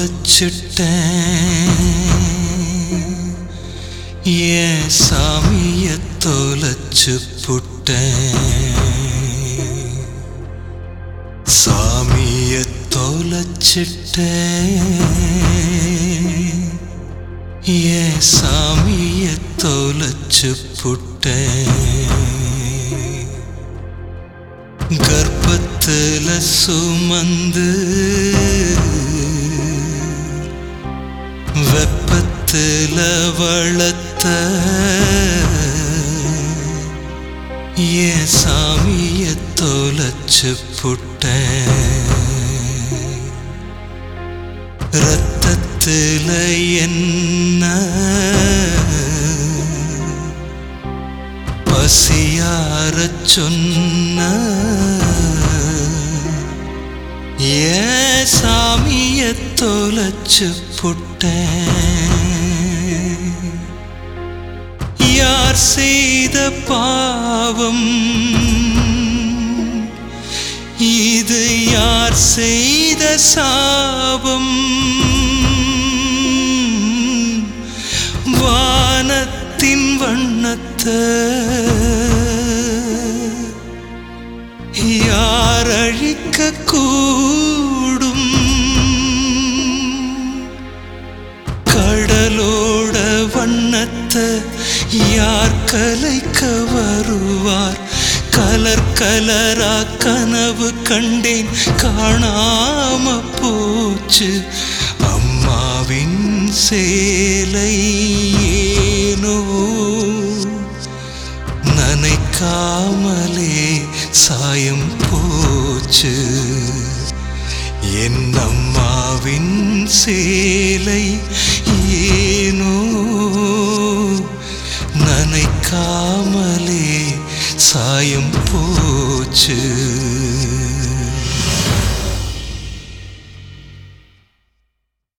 தொலைச்சிட்டேன் என் சாமிய தொலைச்சு புட்டேன் சாமிய தொலைச்சிட்டேன் என் சாமிய தொலைச்சு புட்டேன் கர்ப்பத்துல சுமந்து வெப்பத்துல வளர்த்த என் சாமிய தொலைச்சு புட்டேன் ரத்தத்துல என்ன பசியார சொன்ன ஏன் சாமிய தொலைச்சு புட்டேன் யார் செய்த பாவம் இது யார் செய்த சாபம் வானத்தின் வண்ணத்தை யார் அழிக்க கூடும் கடலோட வண்ணத்தை யார் கலைக்க வருவார் கலர் கலரா கனவு கண்டேன் காணாம போச்சு அம்மாவின் சேலை ஏனோ நனைக்காமலே சாயம் போச்சு என் அம்மாவின் சேலை